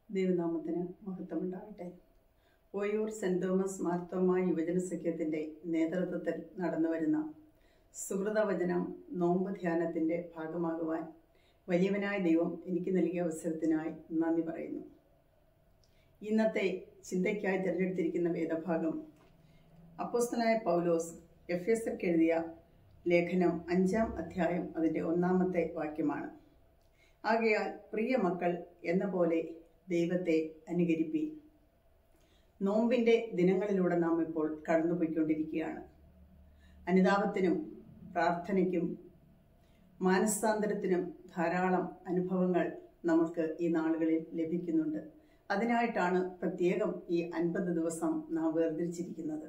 ദൈവനാമത്തിന് മഹത്വമുണ്ടാകട്ടെ Oyoor cent Thomas Marthoma യുവജന സഖ്യത്തിൻ്റെ നേതൃത്വത്തിൽ നടന്നുവരുന്ന സുഹൃതവചനം നോമ്പ് ധ്യാനത്തിൻ്റെ ഭാഗമാകുവാൻ വലിയവനായ ദൈവം എനിക്ക് നൽകിയ അവസരത്തിനായി നന്ദി പറയുന്നു ഇന്നത്തെ ചിന്തയ്ക്കായി തിരഞ്ഞെടുത്തിരിക്കുന്ന വേദഭാഗം അപ്പോസ്തനായ പൗലോസ് എഫ് എസ് എക്ക് എഴുതിയ ലേഖനം അഞ്ചാം അധ്യായം അതിൻ്റെ ഒന്നാമത്തെ വാക്യമാണ് ആകയാൽ പ്രിയ മക്കൾ എന്ന പോലെ ദൈവത്തെ അനുകരിപ്പി നോമ്പിൻ്റെ ദിനങ്ങളിലൂടെ നാം ഇപ്പോൾ കടന്നുപോയിക്കൊണ്ടിരിക്കുകയാണ് അനുതാപത്തിനും പ്രാർത്ഥനയ്ക്കും മാനസാന്തരത്തിനും ധാരാളം അനുഭവങ്ങൾ നമുക്ക് ഈ നാളുകളിൽ ലഭിക്കുന്നുണ്ട് അതിനായിട്ടാണ് പ്രത്യേകം ഈ അൻപത് ദിവസം നാം വേർതിരിച്ചിരിക്കുന്നത്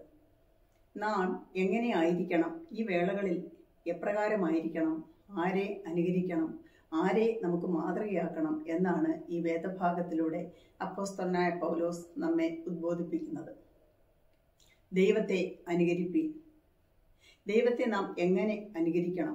നാം എങ്ങനെയായിരിക്കണം ഈ വേളകളിൽ എപ്രകാരമായിരിക്കണം ആരെ അനുകരിക്കണം ആരെ നമുക്ക് മാതൃകയാക്കണം എന്നാണ് ഈ വേദഭാഗത്തിലൂടെ അപ്പോസ്തലനായ പൗലോസ് നമ്മെ ഉദ്ബോധിപ്പിക്കുന്നത് ദൈവത്തെ അനുകരിപ്പി ദൈവത്തെ നാം എങ്ങനെ അനുകരിക്കണം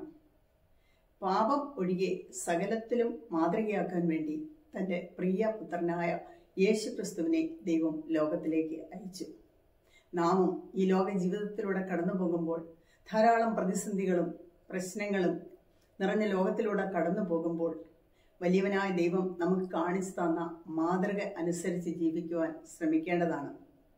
പാപം ഒഴികെ സകലത്തിലും മാതൃകയാക്കാൻ വേണ്ടി തൻ്റെ പ്രിയ പുത്രനായ യേശു ക്രിസ്തുവിനെ ദൈവം ലോകത്തിലേക്ക് അയച്ചു നാമും ഈ ലോക ജീവിതത്തിലൂടെ കടന്നു പോകുമ്പോൾ ധാരാളം പ്രതിസന്ധികളും പ്രശ്നങ്ങളും നിറഞ്ഞ ലോകത്തിലൂടെ കടന്നു പോകുമ്പോൾ വലിയവനായ ദൈവം നമുക്ക് കാണിച്ചു തന്ന മാതൃക അനുസരിച്ച് ജീവിക്കുവാൻ ശ്രമിക്കേണ്ടതാണ്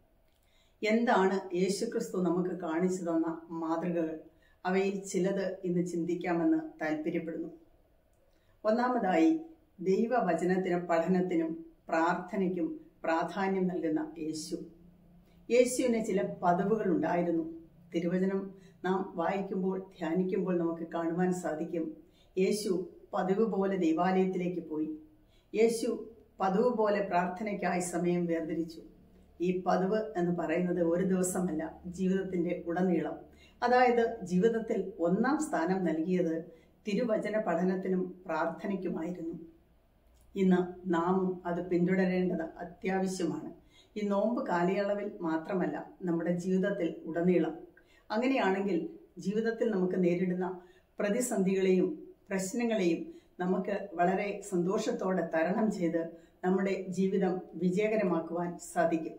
എന്താണ് യേശുക്രിസ്തു നമുക്ക് കാണിച്ചു തന്ന മാതൃകകൾ അവയിൽ ചിലത് ഇന്ന് ചിന്തിക്കാമെന്ന് താല്പര്യപ്പെടുന്നു ഒന്നാമതായി ദൈവവചനത്തിനും പഠനത്തിനും പ്രാർത്ഥനയ്ക്കും പ്രാധാന്യം നൽകുന്ന യേശു യേശുവിന് ചില പദവുകൾ ഉണ്ടായിരുന്നു തിരുവചനം നാം വായിക്കുമ്പോൾ ധ്യാനിക്കുമ്പോൾ നമുക്ക് കാണുവാൻ സാധിക്കും യേശു പതിവ് പോലെ ദൈവാലയത്തിലേക്ക് പോയി യേശു പതിവ് പോലെ പ്രാർത്ഥനയ്ക്കായി സമയം വേർതിരിച്ചു ഈ പതിവ് എന്ന് പറയുന്നത് ഒരു ദിവസമല്ല ജീവിതത്തിന്റെ ഉടനീളം അതായത് ജീവിതത്തിൽ ഒന്നാം സ്ഥാനം നൽകിയത് തിരുവചന പഠനത്തിനും പ്രാർത്ഥനയ്ക്കുമായിരുന്നു ഇന്ന് നാമും അത് പിന്തുടരേണ്ടത് അത്യാവശ്യമാണ് ഈ നോമ്പ് കാലയളവിൽ മാത്രമല്ല നമ്മുടെ ജീവിതത്തിൽ ഉടനീളം അങ്ങനെയാണെങ്കിൽ ജീവിതത്തിൽ നമുക്ക് നേരിടുന്ന പ്രതിസന്ധികളെയും പ്രശ്നങ്ങളെയും നമുക്ക് വളരെ സന്തോഷത്തോടെ തരണം ചെയ്ത് നമ്മുടെ ജീവിതം വിജയകരമാക്കുവാൻ സാധിക്കും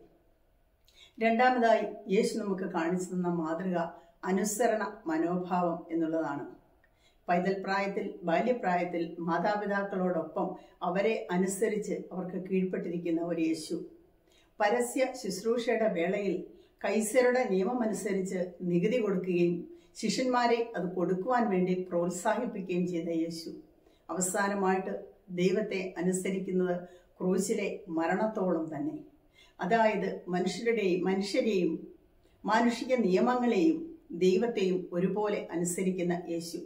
രണ്ടാമതായി യേശു നമുക്ക് കാണിച്ചു തന്ന മാതൃക അനുസരണ മനോഭാവം എന്നുള്ളതാണ് പൈതൽ പ്രായത്തിൽ ബാല്യപ്രായത്തിൽ മാതാപിതാക്കളോടൊപ്പം അവരെ അനുസരിച്ച് അവർക്ക് കീഴ്പ്പെട്ടിരിക്കുന്ന ഒരു യേശു പരസ്യ ശുശ്രൂഷയുടെ വേളയിൽ കൈസരുടെ നിയമമനുസരിച്ച് നികുതി കൊടുക്കുകയും ശിഷ്യന്മാരെ അത് കൊടുക്കുവാൻ വേണ്ടി പ്രോത്സാഹിപ്പിക്കുകയും ചെയ്ത യേശു അവസാനമായിട്ട് ദൈവത്തെ അനുസരിക്കുന്നത് ക്രൂശിലെ മരണത്തോളം തന്നെ അതായത് മനുഷ്യരുടെയും മനുഷ്യരെയും മാനുഷിക നിയമങ്ങളെയും ദൈവത്തെയും ഒരുപോലെ അനുസരിക്കുന്ന യേശു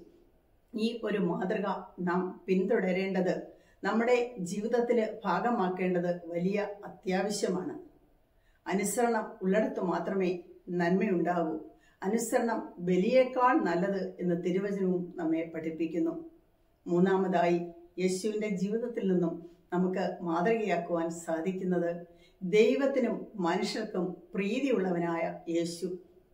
ഈ ഒരു മാതൃക നാം പിന്തുടരേണ്ടത് നമ്മുടെ ജീവിതത്തിൽ ഭാഗമാക്കേണ്ടത് വലിയ അത്യാവശ്യമാണ് അനുസരണം ഉള്ളിടത്ത് മാത്രമേ നന്മയുണ്ടാകൂ അനുസരണം ബലിയേക്കാൾ നല്ലത് എന്ന് തിരുവചനവും നമ്മെ പഠിപ്പിക്കുന്നു മൂന്നാമതായി യേശുവിൻ്റെ ജീവിതത്തിൽ നിന്നും നമുക്ക് മാതൃകയാക്കുവാൻ സാധിക്കുന്നത് ദൈവത്തിനും മനുഷ്യർക്കും പ്രീതിയുള്ളവനായ യേശു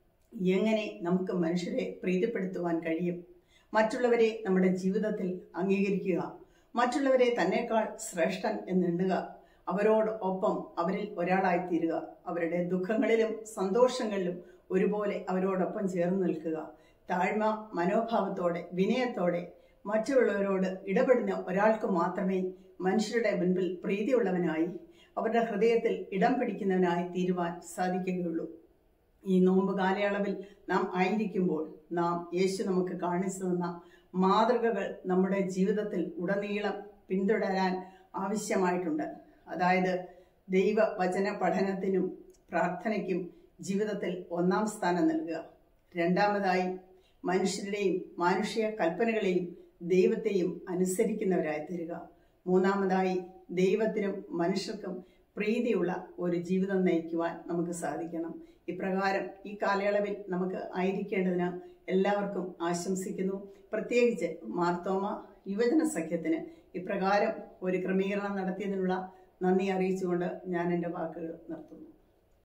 എങ്ങനെ നമുക്ക് മനുഷ്യരെ പ്രീതിപ്പെടുത്തുവാൻ കഴിയും മറ്റുള്ളവരെ നമ്മുടെ ജീവിതത്തിൽ അംഗീകരിക്കുക മറ്റുള്ളവരെ തന്നെക്കാൾ ശ്രേഷ്ഠൻ എന്നെണ്ണുക അവരോട് ഒപ്പം അവരിൽ ഒരാളായി തീരുക അവരുടെ ദുഃഖങ്ങളിലും സന്തോഷങ്ങളിലും ഒരുപോലെ അവരോടൊപ്പം ചേർന്ന് നിൽക്കുക താഴ്മ മനോഭാവത്തോടെ വിനയത്തോടെ മറ്റുള്ളവരോട് ഇടപെടുന്ന ഒരാൾക്ക് മാത്രമേ മനുഷ്യരുടെ മുൻപിൽ പ്രീതിയുള്ളവനായി അവരുടെ ഹൃദയത്തിൽ ഇടം പിടിക്കുന്നവനായി തീരുവാൻ സാധിക്കുകയുള്ളൂ ഈ നോമ്പ് കാലയളവിൽ നാം ആയിരിക്കുമ്പോൾ നാം യേശു നമുക്ക് കാണിച്ചു തന്ന മാതൃകകൾ നമ്മുടെ ജീവിതത്തിൽ ഉടനീളം പിന്തുടരാൻ ആവശ്യമായിട്ടുണ്ട് അതായത് ദൈവവചന പഠനത്തിനും പ്രാർത്ഥനയ്ക്കും ജീവിതത്തിൽ ഒന്നാം സ്ഥാനം നൽകുക രണ്ടാമതായി മനുഷ്യരുടെയും മാനുഷിക കൽപ്പനകളെയും ദൈവത്തെയും അനുസരിക്കുന്നവരായി തീരുക മൂന്നാമതായി ദൈവത്തിനും മനുഷ്യർക്കും പ്രീതിയുള്ള ഒരു ജീവിതം നയിക്കുവാൻ നമുക്ക് സാധിക്കണം ഇപ്രകാരം ഈ കാലയളവിൽ നമുക്ക് ആയിരിക്കേണ്ടതിന് എല്ലാവർക്കും ആശംസിക്കുന്നു പ്രത്യേകിച്ച് മാർത്തോമ യുവജന സഖ്യത്തിന് ഇപ്രകാരം ഒരു ക്രമീകരണം നടത്തിയതിനുള്ള നന്ദി അറിയിച്ചുകൊണ്ട് ഞാൻ എൻ്റെ വാക്കുകൾ നിർത്തുന്നു